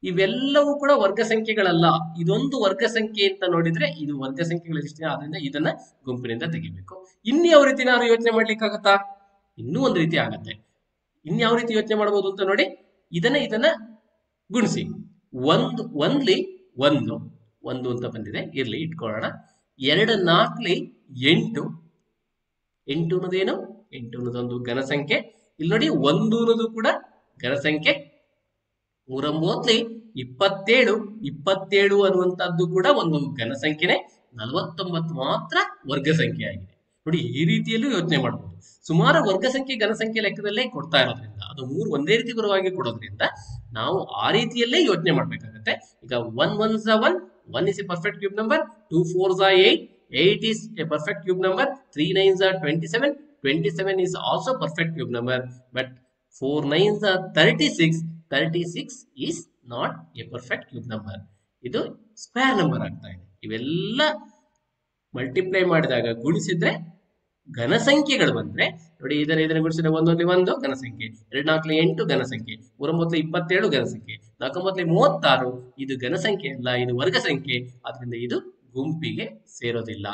ಇವೆಲ್ಲವೂ ಕೂಡ ವರ್ಗ ಸಂಖ್ಯೆಗಳಲ್ಲ ಇದೊಂದು ವರ್ಗ ಸಂಖ್ಯೆ ಅಂತ ನೋಡಿದ್ರೆ ಇದು ವರ್ಗ ಸಂಖ್ಯೆಗಳ ದೃಷ್ಟಿಯಿಂದ ಆದ್ರಿಂದ ಇದನ್ನ ಗುಂಪಿನಿಂದ ತೆಗಿಬೇಕು ಇನ್ಯಾವ ರೀತಿ ನಾನು ಯೋಚನೆ ಮಾಡ್ಲಿಕ್ಕಾಗತ್ತಾ ಇನ್ನೂ ಒಂದು ರೀತಿ ಆಗತ್ತೆ ಇನ್ಯಾವ ರೀತಿ ಯೋಚನೆ ಮಾಡಬಹುದು ಅಂತ ನೋಡಿ ಇದನ್ನ ಇದನ್ನ ಗುಣಿಸಿ ಒಂದು ಒಂದ್ಲಿ ಒಂದು ಒಂದು ಅಂತ ಬಂದಿದೆ ಇರ್ಲಿ ಇಟ್ಕೊಳ್ಳೋಣ ಎರಡು ನಾಲ್ಕಲಿ ಎಂಟು ಎಂಟು ಅನ್ನೋದೇನು ಎಂಟು ಅನ್ನೋದೊಂದು ಘನ ಸಂಖ್ಯೆ ಇಲ್ಲಿ ನೋಡಿ ಒಂದು ಅನ್ನೋದು ಕೂಡ ಘನ ಸಂಖ್ಯೆ ಮೂರೊಂಬತ್ಲಿ ಇಪ್ಪತ್ತೇಳು ಇಪ್ಪತ್ತೇಳು ಅನ್ನುವಂಥದ್ದು ಕೂಡ ಒಂದು ಘನ ಸಂಖ್ಯೆನೆ ನಲವತ್ತೊಂಬತ್ತು ಮಾತ್ರ ವರ್ಗ ಸಂಖ್ಯೆ ಆಗಿದೆ ನೋಡಿ ಈ ರೀತಿಯಲ್ಲೂ ಯೋಚನೆ ಮಾಡಬಹುದು ಸುಮಾರು ವರ್ಗ ಸಂಖ್ಯೆ ಘನ ಸಂಖ್ಯೆ ಲೆಕ್ಕದಲ್ಲೇ ಕೊಡ್ತಾ ಇರೋದ್ರಿಂದ ಅದು ಮೂರು ಒಂದೇ ರೀತಿ ಗುರುವಾಗಿ ಕೊಡೋದ್ರಿಂದ ನಾವು ಆ ರೀತಿಯಲ್ಲೇ ಯೋಚನೆ ಮಾಡ್ಬೇಕಾಗತ್ತೆ ಈಗ ಒನ್ ಒನ್ ಝ one one is a perfect cube number two four ಝ eight eight is a perfect cube number 3 nines are 27 27 is also perfect cube number but 4 nines are 36 36 is not a perfect cube number ಇದು square number ಆಗ್ತಾ ಇದೆ ಇವೆಲ್ಲ multiply ಮಾಡಿದಾಗ ಗುಣಿಸಿದ್ರೆ ಘನ ಸಂಖ್ಯೆಗಳು ಬಂದ್ರೆ ನೋಡಿ ಇದರ ಇದನ್ನ ಗುಣಿಸಿದ್ರೆ ಒಂದೊಂದು ಒಂದು ಘನ ಸಂಖ್ಯೆ ಎರಡು ನಾಲ್ಕು ಎಂಟು ಘನ ಸಂಖ್ಯೆ ಮೂರೊಂಬತ್ತು ಇಪ್ಪತ್ತೇಳು ಘನ ಸಂಖ್ಯೆ ನಾಲ್ಕೊಂಬತ್ತು ಮೂವತ್ತಾರು ಇದು ಘನ ಸಂಖ್ಯೆ ಅಲ್ಲ ಇದು ವರ್ಗ ಸಂಖ್ಯೆ ಆದ್ರಿಂದ ಇದು ಗುಂಪಿಗೆ ಸೇರೋದಿಲ್ಲ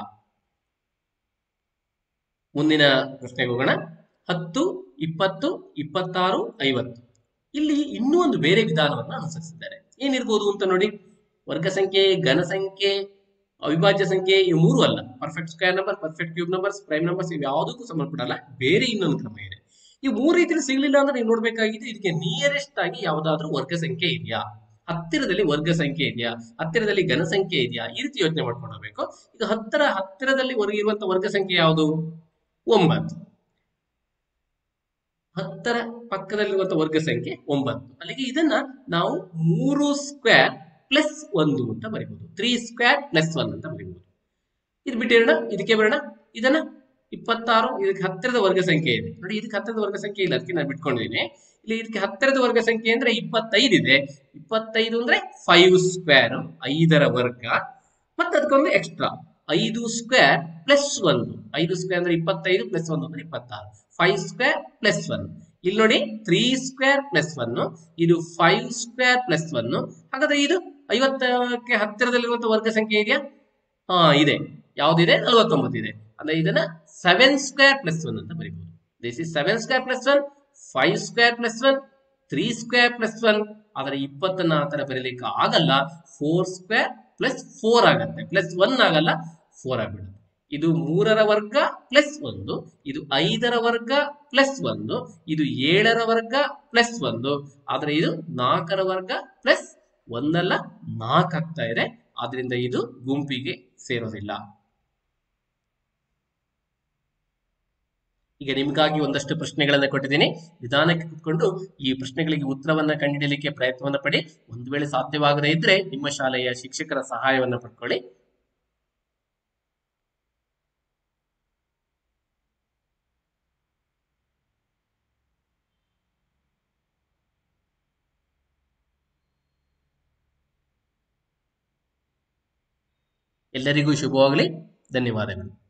ಮುಂದಿನ ಪ್ರಶ್ನೆಗೆ ಹೋಗೋಣ ಹತ್ತು ಇಪ್ಪತ್ತು ಇಪ್ಪತ್ತಾರು ಐವತ್ತು ಇಲ್ಲಿ ಇನ್ನೂ ಒಂದು ಬೇರೆ ವಿಧಾನವನ್ನು ಅನುಸರಿಸಿದ್ದಾರೆ ಏನಿರ್ಬೋದು ಅಂತ ನೋಡಿ ವರ್ಗ ಸಂಖ್ಯೆ ಘನ ಸಂಖ್ಯೆ ಅವಿಭಾಜ್ಯ ಸಂಖ್ಯೆ ಇವು ಮೂರು ಅಲ್ಲ perfect square number perfect cube numbers prime numbers ಇವು ಯಾವುದಕ್ಕೂ ಸಂಬಂಧಪಡಲ್ಲ ಬೇರೆ ಇನ್ನೊಂದು ಕ್ರಮ ಇದೆ ಈ ಮೂರು ರೀತಿಯಲ್ಲಿ ಸಿಗ್ಲಿಲ್ಲ ಅಂದ್ರೆ ನೀವು ನೋಡ್ಬೇಕಾಗಿದೆ ಇದಕ್ಕೆ ನಿಯರೆಸ್ಟ್ ಆಗಿ ಯಾವುದಾದ್ರೂ ವರ್ಗ ಸಂಖ್ಯೆ ಇದೆಯಾ ಹತ್ತಿರದಲ್ಲಿ ವರ್ಗ ಸಂಖ್ಯೆ ಇದೆಯಾ ಹತ್ತಿರದಲ್ಲಿ ಘನ ಸಂಖ್ಯೆ ಇದೆಯಾ ಈ ರೀತಿ ಯೋಚನೆ ಮಾಡ್ಕೊಂಡು ಹೋಗ್ಬೇಕು ಈಗ ಹತ್ತಿರ ಹತ್ತಿರದಲ್ಲಿ ವರ್ಗ ಇರುವಂತ ವರ್ಗ ಸಂಖ್ಯೆ ಯಾವುದು ಒಂಬತ್ತು ಹತ್ತರ ಪಕ್ಕದಲ್ಲಿರುವಂತ ವರ್ಗ ಸಂಖ್ಯೆ ಒಂಬತ್ತು ಅಲ್ಲಿಗೆ ಇದನ್ನ ನಾವು ಮೂರು ಸ್ಕ್ವೇರ್ ಪ್ಲಸ್ ಒಂದು ಅಂತ ಬರೀಬಹುದು ತ್ರೀ ಸ್ಕ್ವೇರ್ ಪ್ಲಸ್ ಒನ್ ಅಂತ ಬರೀಬಹುದು ಇದು ಬಿಟ್ಟಿರೋಣ ಇದಕ್ಕೆ ಬರೋಣ ಇದನ್ನ ಇಪ್ಪತ್ತಾರು ಇದಕ್ಕೆ ಹತ್ತಿರದ ವರ್ಗ ಸಂಖ್ಯೆ ಇದೆ ನೋಡಿ ಇದಕ್ಕೆ ಹತ್ತಿರದ ವರ್ಗ ಸಂಖ್ಯೆ ಇಲ್ಲ ಅದಕ್ಕೆ ನಾನು ಬಿಟ್ಕೊಂಡಿದ್ದೀನಿ ಇಲ್ಲಿ ಇದಕ್ಕೆ ಹತ್ತಿರದ ವರ್ಗ ಸಂಖ್ಯೆ ಅಂದ್ರೆ ಇಪ್ಪತ್ತೈದು ಇದೆ ಇಪ್ಪತ್ತೈದು ಅಂದ್ರೆ ಫೈವ್ ಸ್ಕ್ವೇರ್ ಐದರ ವರ್ಗ ಮತ್ತೆ ಅದಕ್ಕೊಂದು ಎಕ್ಸ್ಟ್ರಾ ಐದು ಸ್ಕ್ವೇರ್ ಪ್ಲಸ್ ಒಂದು ಐದು ಸ್ಕ್ವೇರ್ ಅಂದ್ರೆ ಇಪ್ಪತ್ತೈದು ಪ್ಲಸ್ ಒಂದು ಅಂದ್ರೆ ಇಪ್ಪತ್ತಾರು ಫೈವ್ ಸ್ಕ್ವೇರ್ ಪ್ಲಸ್ ಒನ್ ಇಲ್ಲಿ ನೋಡಿ ತ್ರೀ ಸ್ಕ್ವೇರ್ ಪ್ಲಸ್ ಒನ್ ಇದು ಫೈವ್ ಸ್ಕ್ವೇರ್ ಪ್ಲಸ್ ಒನ್ ಹಾಗಾದ್ರೆ ಇದು ಐವತ್ತಕ್ಕೆ ಹತ್ತಿರದಲ್ಲಿರುವಂತ ವರ್ಗ ಸಂಖ್ಯೆ ಇದೆಯಾ ಹಾ ಇದೆ ಯಾವ್ದಿದೆ ನಲವತ್ತೊಂಬತ್ತು ಇದೆ ಅಂದ್ರೆ ಇದನ್ನ ಸೆವೆನ್ ಸ್ಕ್ವೇರ್ ಪ್ಲಸ್ ಒನ್ ಅಂತ ಬರೀಬಹುದು this is seven square plus one five square plus one three square plus one ಆದ್ರೆ ಇಪ್ಪತ್ತನ್ನ ಆ ತರ ಬರೀಲಿಕ್ಕೆ ಆಗಲ್ಲ ಫೋರ್ ಸ್ಕ್ವೇರ್ ಪ್ಲಸ್ ಫೋರ್ ಆಗತ್ತೆ ಪ್ಲಸ್ ಒನ್ ಆಗಲ್ಲ ಫೋರ್ ಆಗ್ಬಿಡುತ್ತೆ ಇದು ಮೂರರ ವರ್ಗ ಪ್ಲಸ್ ಒಂದು ಇದು ಐದರ ವರ್ಗ ಪ್ಲಸ್ ಒಂದು ಇದು ಏಳರ ವರ್ಗ ಪ್ಲಸ್ ಒಂದು ಆದ್ರೆ ಇದು ನಾಲ್ಕರ ವರ್ಗ ಪ್ಲಸ್ ಒಂದಲ್ಲ ನಾಲ್ಕು ಆಗ್ತಾ ಇದೆ ಆದ್ರಿಂದ ಇದು ಗುಂಪಿಗೆ ಸೇರೋದಿಲ್ಲ ಈಗ ನಿಮಗಾಗಿ ಒಂದಷ್ಟು ಪ್ರಶ್ನೆಗಳನ್ನ ಕೊಟ್ಟಿದ್ದೀನಿ ನಿಧಾನಕ್ಕೆ ಕುತ್ಕೊಂಡು ಈ ಪ್ರಶ್ನೆಗಳಿಗೆ ಉತ್ತರವನ್ನ ಕಂಡುಹಿಡಿಯಲಿಕ್ಕೆ ಪ್ರಯತ್ನವನ್ನ ಪಡಿ ಒಂದು ವೇಳೆ ಸಾಧ್ಯವಾಗದೇ ಇದ್ರೆ ನಿಮ್ಮ ಶಾಲೆಯ ಶಿಕ್ಷಕರ ಸಹಾಯವನ್ನ ಪಡ್ಕೊಳ್ಳಿ ಎಲ್ಲರಿಗೂ ಶುಭವಾಗಲಿ ಧನ್ಯವಾದಗಳು